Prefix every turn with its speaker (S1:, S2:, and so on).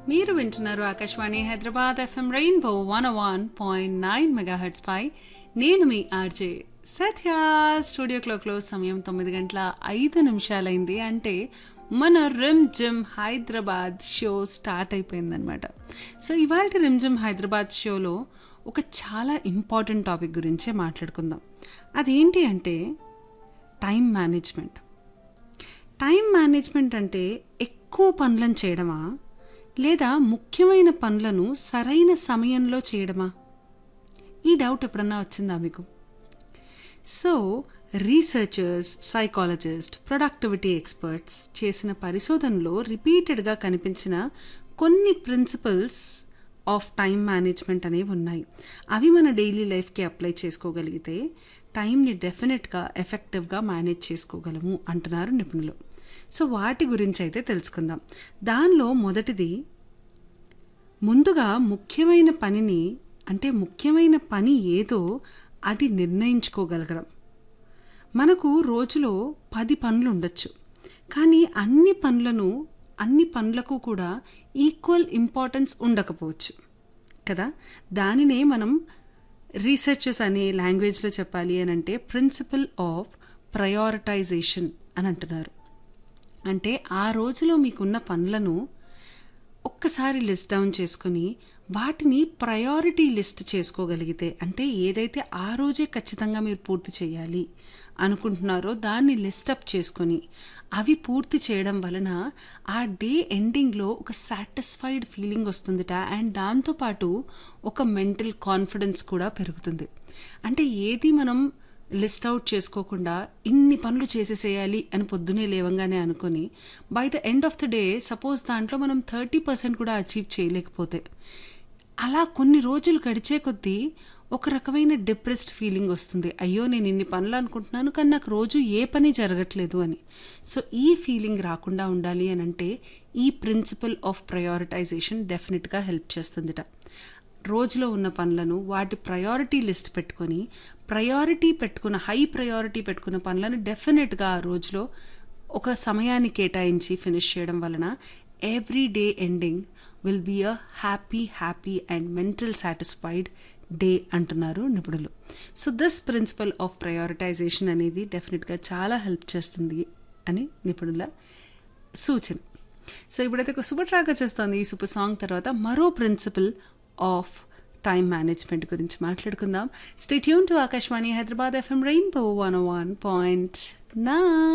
S1: మీరు వింటున్నారు Akashvani Hyderabad FM rainbow one one point nine megahertz పై నేను మీ ఆర్జే సత్య స్టూడియో క్లోక్లో సమయం తొమ్మిది గంటల ఐదు నిమిషాలైంది అంటే మన Rimjhim Hyderabad show start అయిపోయిందనమాట సో ఇవాళ రిమ్ జిమ్ హైదరాబాద్ షోలో ఒక చాలా ఇంపార్టెంట్ టాపిక్ గురించే మాట్లాడుకుందాం అదేంటి అంటే టైం మేనేజ్మెంట్ టైం మేనేజ్మెంట్ అంటే ఎక్కువ పనులను చేయడమా లేదా ముఖ్యమైన పనులను సరైన సమయంలో చేయడమా ఈ డౌట్ ఎప్పుడన్నా వచ్చిందా మీకు so researchers psychologist productivity experts చేసిన పరిశోధనలో రిపీటెడ్గా కనిపించిన కొన్ని ప్రిన్సిపల్స్ ఆఫ్ టైం మేనేజ్మెంట్ అనేవి ఉన్నాయి అవి మన డైలీ లైఫ్కి అప్లై చేసుకోగలిగితే టైంని డెఫినెట్గా ఎఫెక్టివ్గా మేనేజ్ చేసుకోగలము అంటున్నారు నిపుణులు సో వాటి గురించి అయితే తెలుసుకుందాం దానిలో మొదటిది ముందుగా ముఖ్యమైన పనిని అంటే ముఖ్యమైన పని ఏదో అది నిర్ణయించుకోగలగడం మనకు రోజులో పది పనులు ఉండొచ్చు కానీ అన్ని పనులను అన్ని పనులకు కూడా ఈక్వల్ ఇంపార్టెన్స్ ఉండకపోవచ్చు కదా దానినే మనం రీసెర్చెస్ అనే లాంగ్వేజ్లో చెప్పాలి అని అంటే ప్రిన్సిపల్ ఆఫ్ ప్రయారిటైజేషన్ అని అంటున్నారు అంటే ఆ రోజులో మీకున్న పనులను ఒక్కసారి లిస్ట్ డౌన్ చేసుకుని వాటిని ప్రయారిటీ లిస్ట్ చేసుకోగలిగితే అంటే ఏదైతే ఆ రోజే ఖచ్చితంగా మీరు పూర్తి చేయాలి అనుకుంటున్నారో దాన్ని లిస్ట్ అప్ చేసుకొని అవి పూర్తి చేయడం వలన ఆ డే ఎండింగ్లో ఒక సాటిస్ఫైడ్ ఫీలింగ్ వస్తుందిట అండ్ దాంతోపాటు ఒక మెంటల్ కాన్ఫిడెన్స్ కూడా పెరుగుతుంది అంటే ఏది మనం లిస్ట్ అవుట్ చేసుకోకుండా ఇన్ని పనులు చేసేసేయాలి అని పొద్దునే లేవంగానే అనుకొని by the end of the day suppose దాంట్లో మనం థర్టీ పర్సెంట్ కూడా అచీవ్ చేయలేకపోతే అలా కొన్ని రోజులు గడిచే కొద్దీ ఒక రకమైన డిప్రెస్డ్ ఫీలింగ్ వస్తుంది అయ్యో నేను ఇన్ని పనులు అనుకుంటున్నాను కానీ నాకు రోజు ఏ పని జరగట్లేదు అని సో ఈ ఫీలింగ్ రాకుండా ఉండాలి అని అంటే ఈ ప్రిన్సిపల్ ఆఫ్ ప్రయారిటైజేషన్ డెఫినెట్గా హెల్ప్ చేస్తుందిట రోజులో ఉన్న పనులను వాటి ప్రయారిటీ లిస్ట్ పెట్టుకొని ప్రయారిటీ పెట్టుకున్న హై ప్రయారిటీ పెట్టుకున్న పనులను డెఫినెట్గా ఆ రోజులో ఒక సమయాన్ని కేటాయించి ఫినిష్ చేయడం వలన every day ending will be a happy happy and mental satisfied day అంటున్నారు నిపుణులు so this principle of prioritization అనేది డెఫినెట్గా చాలా హెల్ప్ చేస్తుంది అని నిపుణుల సూచన సో ఇప్పుడైతే ఒక సూపర్ ట్రాక్ వచ్చేస్తుంది ఈ సూపర్ సాంగ్ తర్వాత మరో ప్రిన్సిపల్ ఆఫ్ టైం మేనేజ్మెంట్ గురించి మాట్లాడుకుందాం stay tuned to Akashvani Hyderabad FM rainbow one one point నా